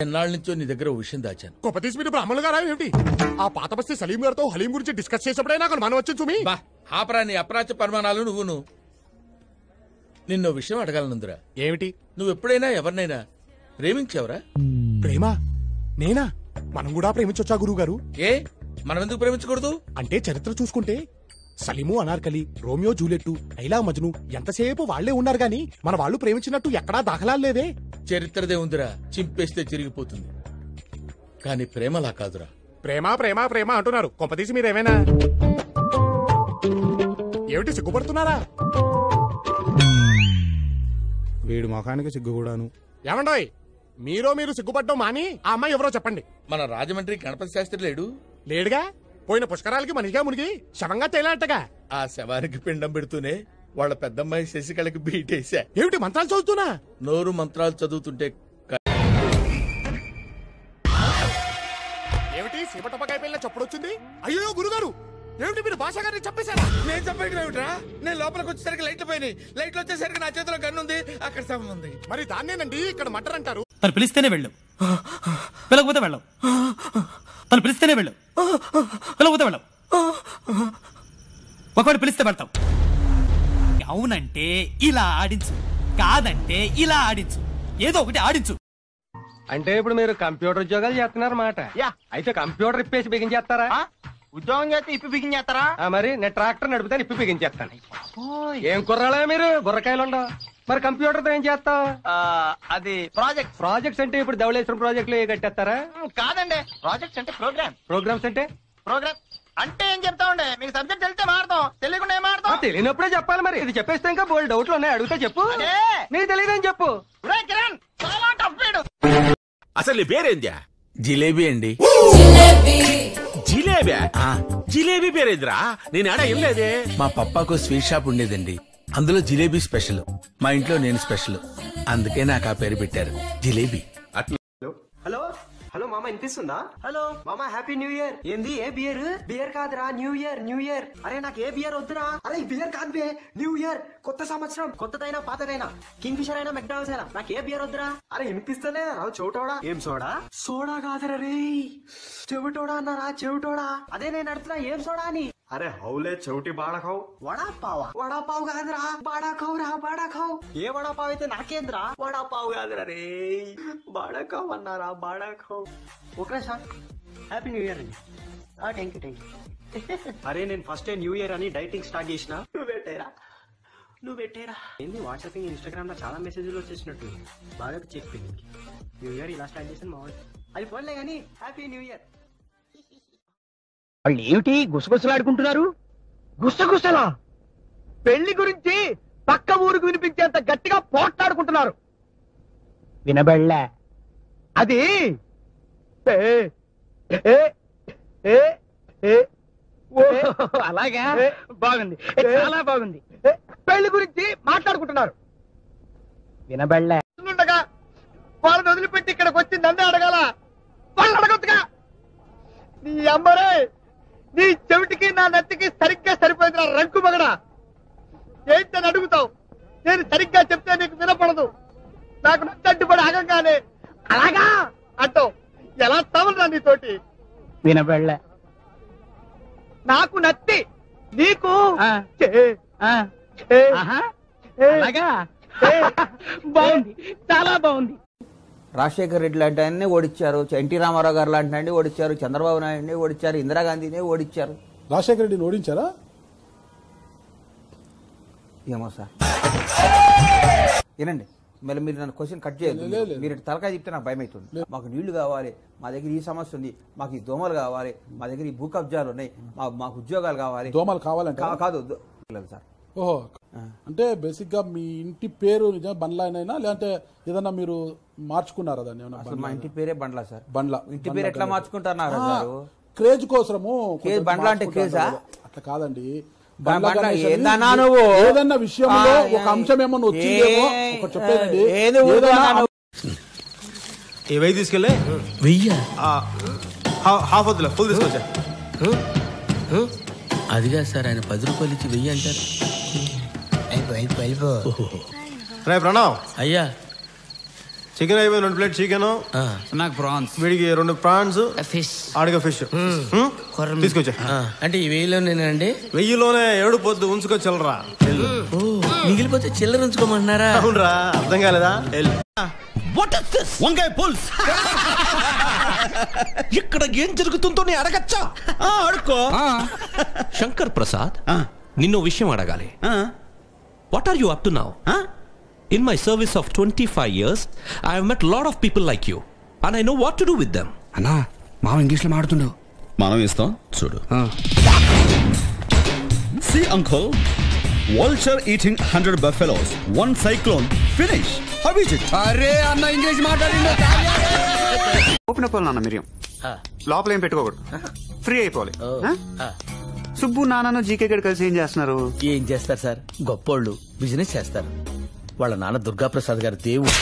ఎన్నాళ్ళ నుంచో నీ దగ్గర ఓ విషయం దాచాను గొప్పతీసి మీరు బ్రాహ్మణులు గారా ఏమిటి ఆ పాత బస్తీ సలీం గారితో హలీం గురించి డిస్కస్ చేసినప్పుడే నాకు మనం వచ్చి చూమి బా ఆపరా నీ అప్రాచ పరిమాణాలు నువ్వును నిన్నో విషయం అడగాలనుందిరా ఏమిటి నువ్వు ఎప్పుడైనా ఎవరినైనా ప్రేమించావురా ప్రేమ నేనా మనం కూడా ప్రేమించొచ్చా గురువు గారు ఏ మనం ఎందుకు ప్రేమించకూడదు అంటే చరిత్ర చూసుకుంటే సలీము అనార్కలి రోమియో జూలెట్టు ఐలా మజ్ను ఎంతసేపు వాళ్లే ఉన్నారు గాని మన వాళ్ళు ప్రేమించినట్టు ఎక్కడా దాఖలాలు లేదే చరిత్రదే ఉందిరా చింపేస్తే చిరిగిపోతుంది కానీ ప్రేమలా కాదురా ప్రేమ ప్రేమ ప్రేమ అంటున్నారు కొంపతీసి మీరేమైనా ఏమిటి సిగ్గుపడుతున్నారా వీడి ముఖానికి సిగ్గు కూడాను ఏమండోయ్ మీరో మీరు సిగ్గుపడ్డం మాని ఆ అమ్మాయి ఎవరో చెప్పండి మన రాజమండ్రి గణపతి శాస్త్రి లేడు లేడుగా పోయిన పుష్కరాలకి మనిషిగా మునిగి శవంగా తేలాటగా ఆ శవానికి పిండం పెడుతూనే వాళ్ళ పెద్దమ్మాయి శశికళకి బీటేశా ఏమిటి మంత్రాలు చదువుతున్నా నోరు మంత్రాలు చదువుతుంటే క- ఏమిటి సీమటపకాయ పిల్ల చప్పుడు వచ్చింది అయ్యో గురుగారు ఏమిటి మీరు భాష గారిని చెప్పేశారా నేను చెప్పేమిట్రా నేను లోపలికి వచ్చేసరికి లైట్లు పోయినాయి లైట్లు వచ్చేసరికి నా చేతిలో గన్ను ఉంది అక్కడ శవం ఉంది మరి దాన్నేనండి ఇక్కడ మటర్ అంటారు తను పిలిస్తేనే వెళ్ళు పిలకపోతే వెళ్ళం తను పిలిస్తేనే వెళ్ళు పిలకపోతే వెళ్ళం ఒకవేళ పిలిస్తే వెళ్తాం అవునంటే ఇలా ఆడించు కాదంటే ఇలా ఆడించు ఏదో ఒకటి ఆడించు అంటే ఇప్పుడు మీరు కంప్యూటర్ ఉద్యోగాలు చేస్తున్నారన్నమాట యా. అయితే కంప్యూటర్ ఇప్పేసి బిగించేస్తారా ఆ? ఉద్యోగం చేస్తే ఇప్పి బిగించేస్తారా ఆ, మరి నేను ట్రాక్టర్ నడిపితే ఇప్పి బిగించేస్తాను ఏం కుర్రాలే మీరు బుర్రకాయలు ఉండవు మరి కంప్యూటర్ తో ఏం చేస్తావు ఆ, అది ప్రాజెక్ట్ ప్రాజెక్ట్స్ అంటే ఇప్పుడు ధవళేశ్వరం ప్రాజెక్టులు ఏ కట్టేస్తారా కాదండి ప్రాజెక్ట్స్ అంటే ప్రోగ్రామ్ ప్రోగ్రామ్స్ అంటే ప్రోగ్రామ్ అంటే ఏం చెప్తామండి మీకు సబ్జెక్ట్ తెలిస్తే మాడతాం తెలియకుండా ఏం ఆ, మాడతాం తెలియనప్పుడే చెప్పాలి మరి ఇది చెప్పేస్తే ఇంకా బోల్డ్ డౌట్లు ఉన్నాయి అడిగితే చెప్పు అదే. నీకు తెలియదని చెప్పు ఒరేయ్ కిరణ్ చాలా టఫ్ వీడు అసలు నీ పేరేంద్యా జిలేబీ అండి జిలేబీ జిలేబీ పేరేంద్రా నేను ఆడ ఏం లేదే మా పప్పాకు స్వీట్ షాప్ ఉండేదండి అందులో జిలేబీ స్పెషల్ మా ఇంట్లో నేను స్పెషల్ అందుకే నాకు ఆ పేరు పెట్టారు జిలేబీ హలో హలో మామ వినిపిస్తుందా హలో మామ హ్యాపీ న్యూ ఇయర్ ఏంది ఏ బియర్ బియర్ కాదురా న్యూ ఇయర్ న్యూ ఇయర్ అరే నాకు ఏ బియర్ వద్దురా అరే ఈ బియర్ కాదు బే న్యూ ఇయర్ కొత్త సంవత్సరం కొత్తదైనా పాతదైనా కింగ్ ఫిషర్ అయినా మెక్డానల్డ్స్ అయినా నాకు ఏ బియర్ వద్దురా అరే వినిపిస్తలే రావు చెవిటోడా ఏం సోడా సోడా కాదురా రే చెవిటోడా అన్నారా చెవిటోడా అదే నేను అడుగుతున్నా ఏం సోడా అని అరే హౌలే చెవిటి బాడకావు వడాపావా వడాపావు కాదురా బాడాకావు రా బాడాకావు ఏ వడాపావు అయితే నాకేంద్రా వడాపావు కాదురా రే బాడాకావు అన్నారా బాడాకావు okay sir happy new year అండి థ్యాంక్ యూ థ్యాంక్ యూ అరే నేను ఫస్ట్ న్యూ ఇయర్ అని డైటింగ్ స్టార్ట్ చేసిన నువ్వు పెట్టేరా నువ్వు పెట్టేరా ఏంది వాట్సాప్ ఇన్స్టాగ్రామ్ లో చాలా మెసేజ్లు వచ్చేసినట్టు బాగా చెప్పి న్యూ ఇయర్ ఇలా స్టార్ట్ చేసాను మా వాళ్ళు అది ఫోన్లే కానీ హ్యాపీ న్యూ ఇయర్ వాళ్ళు ఏమిటి గుసగుసలాడుకుంటున్నారు గుసగుసలా పెళ్లి గురించి పక్క ఊరికి వినిపించేంత గట్టిగా పోట్లాడుకుంటున్నారు వినబడలే అది ఏ, ఏ, ఏ, ఏ, ఓ, అలాగా బాగుంది చాలా బాగుంది పెళ్లి గురించి మాట్లాడుకుంటున్నారు వినబడలే ఉండగా వాళ్ళని వదిలిపెట్టి ఇక్కడికి వచ్చి నన్నే అడగాల వాళ్ళు అడగొద్దుగా నీ అమ్మరే నీ చెవిటికి నా నత్తికి సరిగ్గా సరిపోయింది రంకు మగడా ఏంటని అడుగుతావు నేను సరిగ్గా చెప్తే నీకు వినపడదు నాకు నత్తి అడ్డుపడి ఆగంగానే అలాగా అంటావు ఎలా తవలరా నీతోటి వినబడలే నాకు నత్తి నీకు చే, చే, చే, చే. బాగుంది చాలా బాగుంది రాజశేఖర్ రెడ్డి లాంటి ఆయన్ని ఓడించారు ఎన్టీ రామారావు గారు లాంటి ఆయన్ని ఓడించారు చంద్రబాబు నాయుడిని ఓడించారు ఇందిరాగాంధీని ఓడించారు రాజశేఖర రెడ్డిని ఓడించారా ఏమో సార్ వినండి మళ్ళీ మీరు నన్ను క్వశ్చన్ కట్ చేయదు లేదు, లేదు. మీరు ఇటు తలకాయ చెప్తే నాకు భయం అవుతుంది మాకు నీళ్లు కావాలి మా దగ్గర ఈ సమస్య ఉంది మాకు ఈ దోమలు కావాలి మా దగ్గర ఈ భూ కబ్జాలు ఉన్నాయి మా మాకు ఉద్యోగాలు కావాలి దోమలు కావాలంటే కా- కాదు దో- లేదు సార్ ఓహో అంటే బేసిక్ గా మీ ఇంటి పేరు నిజంగా బండ్లైనా లేదంటే ఏదన్నా మీరు మార్చుకున్నారా దాన్ని ఏమన్నా అసలు మా బండ్లా? ఇంటి పేరే బండ్ల సార్ బండ్ల ఇంటి పేరు ఎట్లా మార్చుకుంటారు నాగరాజు ఆ, గారు క్రేజ్ కోసము క్రేజ్ కొంచెం బండ్ల అంటే మార్చుకుంటారు క్రేజా? కదా. అట్లా కాదండి బండ్ల బండ్ల గణేష్ అని ఏందన్నా నువ్వు? ఏదన్నా విషయంలో ఆ, ఒక అంశం ఏమన్నా వచ్చిందేమో ఏ- ఒక చెప్పేదండి ఏది ఏదైనా ఊరుకోనా నువ్వు? ఏ వెయ్యి తీసుకెళ్ళే వెయ్యా హాఫ్ వద్దులే ఫుల్ తీసుకొచ్చా అదిగా సార్ ఆయన పది రూపాయలు ఇచ్చి వెయ్యి అంటారు రే ప్రణవ్ అయ్యా చికెన్ అయిపోయింది రెండు ప్లేట్ చికెన్ నాకు ప్రాన్స్ వీడికి రెండు ప్రాన్స్ ఫిష్ ఆడిగా ఫిష్ తీసుకొచ్చా అంటే ఈ వేలో నేనండి వెయ్యిలోనే ఏడు పొద్దు ఉంచుకొచ్చలరా మిగిలిపోతే చిల్లర ఉంచుకోమంటున్నారా అవునరా అర్థం కాలేదా వెళ్ళు. వంకాయ పుల్స్ ఇక్కడ ఏం జరుగుతుందో నీ అడగచ్చా అడుక్కో శంకర్ ప్రసాద్ నిన్ను విషయం అడగాలి what are you up to now in my service of twenty five years I have met lot of people like you and I know what to do with them అన్నా మామ ఇంగ్లీష్ లో మాడుతుండు మనం ఇస్తాం చూడు see uncle vulture eating hundred buffaloes one cyclone finish how is it అరే అన్న English మాట్లాడిండు ఓపెన్ అయిపోవాలి నాన్న మిరియం లోపల ఏం పెట్టుకోకూడదు ఫ్రీ అయిపోవాలి ఆ? సుబ్బు నాన్నను జీకే గడి కలిసి ఏం చేస్తున్నారు ఏం చేస్తారు సార్ గొప్పోళ్ళు బిజినెస్ చేస్తారు వాళ్ళ నాన్న దుర్గాప్రసాద్ గారు దేవుడు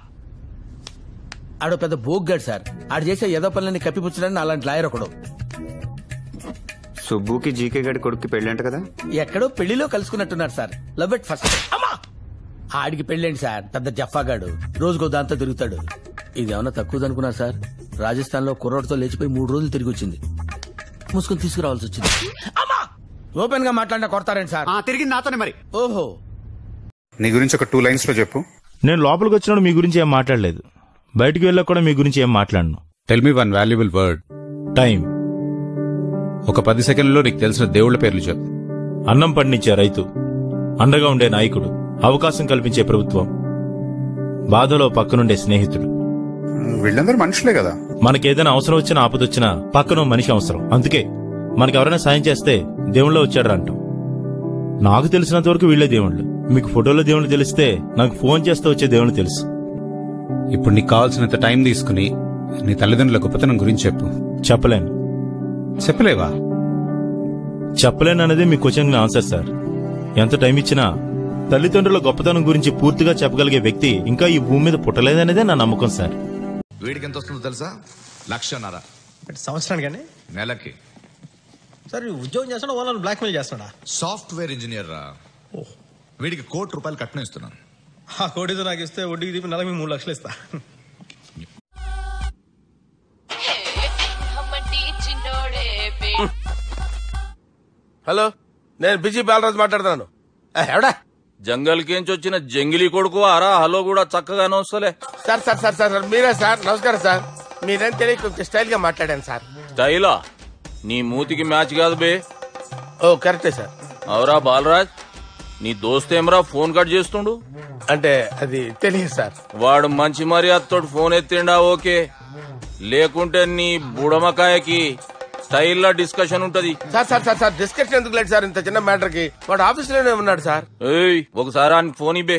ఆడో పెద్ద బోగ్గాడు సార్ ఆడు చేసే ఏదో పనులని కప్పిపుచ్చడానికి అలాంటి లాయర్ ఒకడు సుబ్బుకి జీకే గడి కొడుక్కి పెళ్ళంట కదా ఎక్కడో పెళ్లిలో కలుసుకున్నట్టున్నారు సార్ లవ్ ఎట్ ఫస్ట్ ఆడికి పెళ్ళండి సార్ పెద్ద జఫాగాడు రోజుకో దాంతో తిరుగుతాడు ఇదేమన్నా తక్కువదనుకున్నారు సార్ రాజస్థాన్ లో కుర్రోడ్తో లేచిపోయి మూడు రోజులు తిరిగి వచ్చింది మూసుకొని తీసుకురావాల్సి వచ్చింది ఓపెన్ గా మాట్లాడినా కొడతారండి సార్ తిరిగి నాతోనే మరి ఓహో నీ గురించి ఒక టూ లైన్స్ లో చెప్పు నేను లోపలికి వచ్చినప్పుడు మీ గురించి ఏం మాట్లాడలేదు బయటికి వెళ్ళక కూడా మీ గురించి ఏం మాట్లాడను tell me one valuable word time ఒక పది సెకండ్లో నీకు తెలిసిన దేవుళ్ళ పేర్లు చెప్పు అన్నం పండించే రైతు అండగా ఉండే నాయకుడు అవకాశం కల్పించే ప్రభుత్వం బాధలో పక్కనుండే స్నేహితుడు వీళ్ళందరూ మనుషులే కదా మనకేదైనా అవసరం వచ్చినా ఆపదొచ్చినా పక్కన ఓ మనిషి అవసరం అందుకే మనకి ఎవరైనా సాయం చేస్తే దేవుళ్ళో వచ్చాడు అంటాం నాకు తెలిసినంత వరకు వీళ్ళే దేవుళ్ళు మీకు ఫోటోలో దేవుళ్ళు తెలిస్తే నాకు ఫోన్ చేస్తే వచ్చే దేవుళ్ళు తెలుసు ఇప్పుడు నీకు కావాల్సినంత టైం తీసుకుని నీ తల్లిదండ్రుల గొప్పతనం గురించి చెప్పు చెప్పలేను చెప్పలేవా చెప్పలేను అనేది మీ క్వశ్చన్ ఆన్సర్ సార్ ఎంత టైం ఇచ్చినా తల్లిదండ్రుల గొప్పతనం గురించి పూర్తిగా చెప్పగలిగే వ్యక్తి ఇంకా ఈ భూమి మీద పుట్టలేదనేదే నా నమ్మకం సార్ వీడికి ఎంత వస్తుందో తెలుసా లక్షన్నర సంవత్సరానికి అండి నెలకి సార్ ఈ ఉద్యోగం చేస్తాడా వాళ్ళని బ్లాక్మెయిల్ చేస్తాడా సాఫ్ట్వేర్ ఇంజనీర్ రా వీడికి కోటి రూపాయలు కట్నం ఇస్తున్నాను ఆ కోటితో నాకు ఇస్తే వడ్డీకి తీపి నెలకి మూడు లక్షలు ఇస్తా హలో నేను బిజీ బాలరాజు మాట్లాడుతున్నాను ఏ, ఎవడా జంగల్కేంచి వచ్చిన జంగిలీ కొడుకు ఆరా హలో కూడా చక్కగానే వస్తలే sir sir sir sir sir, మీరే సార్ నమస్కారం సార్ మీరేం తెలియక కొంచెం స్టైల్ గా మాట్లాడాను సార్ స్టైలా నీ మూతికి మ్యాచ్ కాదు బే ఓ కరెక్టే సార్ అవరా బాలరాజ్ నీ దోస్త్ ఏమరా ఫోన్ కట్ చేస్తుండు అంటే అది తెలియదు సార్ వాడు మంచి మర్యాదతో ఫోన్ ఎత్తిండా ఓకే లేకుంటే నీ బుడమకాయకి స్టైల్లా డిస్కషన్ ఉంటది sir sir sir sir discussion ఎందుకు లేదు సార్ ఇంత చిన్న మ్యాటర్ కి వాడు ఆఫీస్ లోనే ఉన్నాడు సార్ ఏయ్ ఒకసారి ఆయన ఫోన్ ఇబ్బే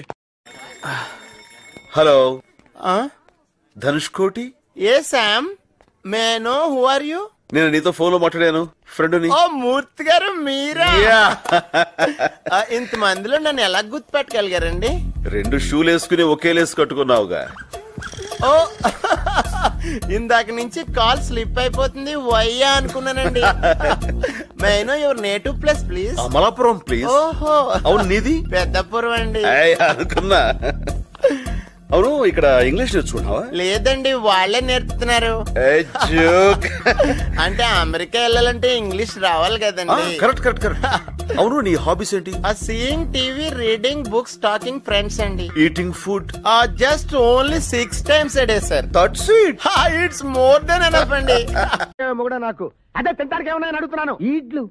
హలో ధనుష్ కోటి ఏ శామ్ మేనో హూ ఆర్ యూ నేను నీతో ఫోన్ లో మాట్లాడాను ఫ్రెండ్ ఓ మూర్తి గారు మీరా Yeah. ఆ, ఇంతమందిలో నన్ను ఎలా గుర్తుపెట్టగలిగారండి రెండు షూలు వేసుకుని ఒకే లేసు కట్టుకున్నావుగా ఓ ఇందాక నుంచి కాల్ స్లిప్ అయిపోతుంది వయ్యా అనుకున్నానండి may know your native place please Amalapuram please ఓహో అవును నీది పెద్దపురం అండి ఏయ్, అనుకున్నా అవును ఇక్కడ ఇంగ్లీష్ నేర్చుకున్నావా లేదండి వాళ్ళే నేర్పుతున్నారు ఏయ్, joke. అంటే అమెరికా వెళ్ళాలంటే ఇంగ్లీష్ రావాలి ఆ, కదండి కరెక్ట్ కరెక్ట్ కరెక్ట్ అవును నీ హాబీస్ ఏంటి seeing TV reading books talking friends అండి eating food just only six times a day sir that's it it's more then enough అండి మొగడా నాకు అదే తింటానికి ఏమన్నా అడుగుతున్నాను ఈడ్లు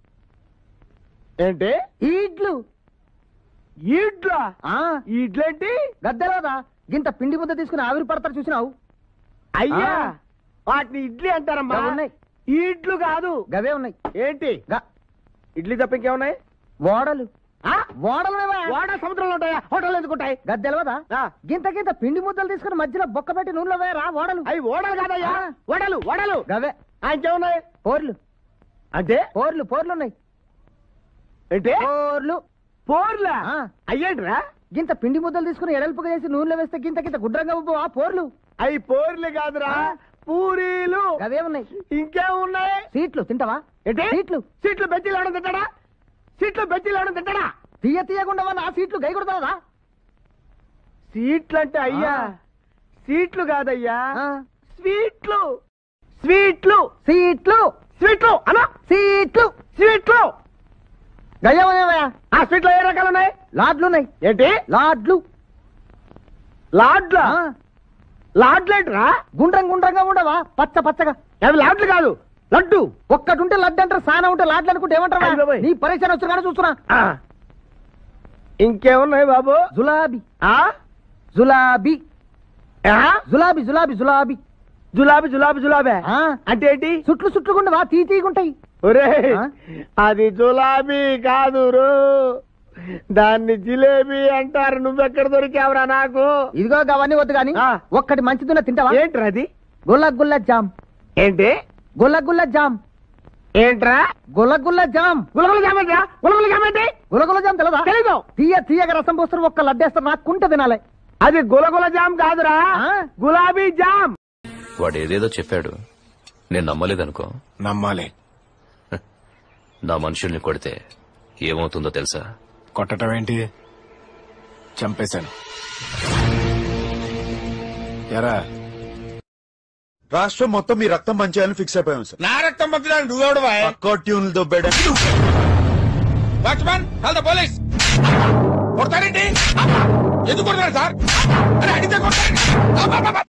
ఏంటి ఈడ్లు ఈడ్లా ఈడ్లేంటి గద్దెలాదా ఇంత పిండి ముద్ద తీసుకుని ఆవిరి పడతారు చూసినావు అయ్యా వాటిని ఇడ్లీ అంటారమ్మా ఉన్నాయి ఈడ్లు కాదు గవే ఉన్నాయి ఏంటి ఇడ్లీ తప్ప ఇంకేమున్నాయి ఓడలు ఓడలు ఓడ సముద్రంలో ఉంటాయా హోటల్ ఎందుకుంటాయి గద్దెలవదా గింత గింత పిండి ముద్దలు తీసుకుని మధ్యలో బొక్క పెట్టి నూనెలో వేయరా ఓడలు అవి ఓడలు కాదయ్యా ఓడలు ఓడలు గవే ఇంకేమున్నాయి పోర్లు అంటే పోర్లు పోర్లు ఉన్నాయి ఏంటి పోర్లు పోర్లా అయ్యేంట్రా గింత పిండి ముద్దలు తీసుకుని ఎడల్పుగా చేసి నూనెలో వేస్తే గింత గింత గుడ్రంగా ఉబ్బు ఆ పోర్లు అవి పోర్లు కాదురా పూరీలు అవేమున్నాయి ఇంకేమున్నాయి సీట్లు తింటావా ఏంటి సీట్లు సీట్లు బెజ్జీలు ఎవడం తింటాడా సీట్లు బెజ్జీలు ఎవడం తింటాడా తీయ తీయకుండా ఆ సీట్లు గై కొడతావా సీట్లు అంటే అయ్యా సీట్లు కాదయ్యా స్వీట్లు స్వీట్లు సీట్లు స్వీట్లు అనా సీట్లు స్వీట్లు గయ్యమయ్యా ఆ స్వీట్లో ఏ రకాలు ఉన్నాయి లాడ్లు ఉన్నాయి ఏంటి లాడ్లు లాడ్లా లాడ్లేంట్రా గుండ్రం గుండ్రంగా ఉండవా పచ్చ పచ్చగా అవి లాడ్లు కాదు లడ్డు ఒక్కటి ఉంటే లడ్డు అంటారు సానా ఉంటే లాడ్లు అనుకుంటే ఏమంటారా నీ పరీక్ష వచ్చి కానీ చూస్తున్నా ఇంకేమున్నాయి బాబు జులాబీ ఆ జులాబీ జులాబీ జులాబీ జులాబీ జులాబీ జులాబీ జులాబీ అంటే ఏంటి చుట్లు చుట్లుగుండవా తీ తీగుంటాయి ఒరే అది జులాబీ కాదు దాన్ని జిలేబీ అంటారు నువ్వెక్కడ దొరికావురా నాకు ఇదిగో అవన్నీ వద్దు గాని ఒక్కటి మంచిదిన్న తింటావా ఏంట్రా అది గుల్ల గుల్ల జామ్ ఏంటి గుల్ల గుల్ల జామ్ ఏంట్రా గులగుల్ల జామ్ గులగుల జామ్ ఏంట్రా గులగుల జామ్ ఏంటి గులగుల జామ్ తెలదా తెలీదు తీయ తీయగా రసం పోస్తారు ఒక్క లడ్డేస్తారు నాకు కుంట తినాలి అది గులగుల జామ్ కాదురా గులాబీ జామ్ వాడు ఏదేదో చెప్పాడు నేను నమ్మలేదనుకో నమ్మాలి నా మనుషుల్ని కొడితే ఏమవుతుందో తెలుసా కొట్టడం ఏంటి చంపేశాను ఎరా రాష్ట్రం మొత్తం మీ రక్తం పంచాలని ఫిక్స్ అయిపోయాం సార్ నా రక్తం పంపించాలి నువ్వెవడు పక్కో ట్యూన్లు దొబ్బేయడం వాచ్మన్ కాల్ ద పోలీస్ కొడతారేంటి ఎందుకు కొడతారు సార్ అరే అడిగితే కొడతారండి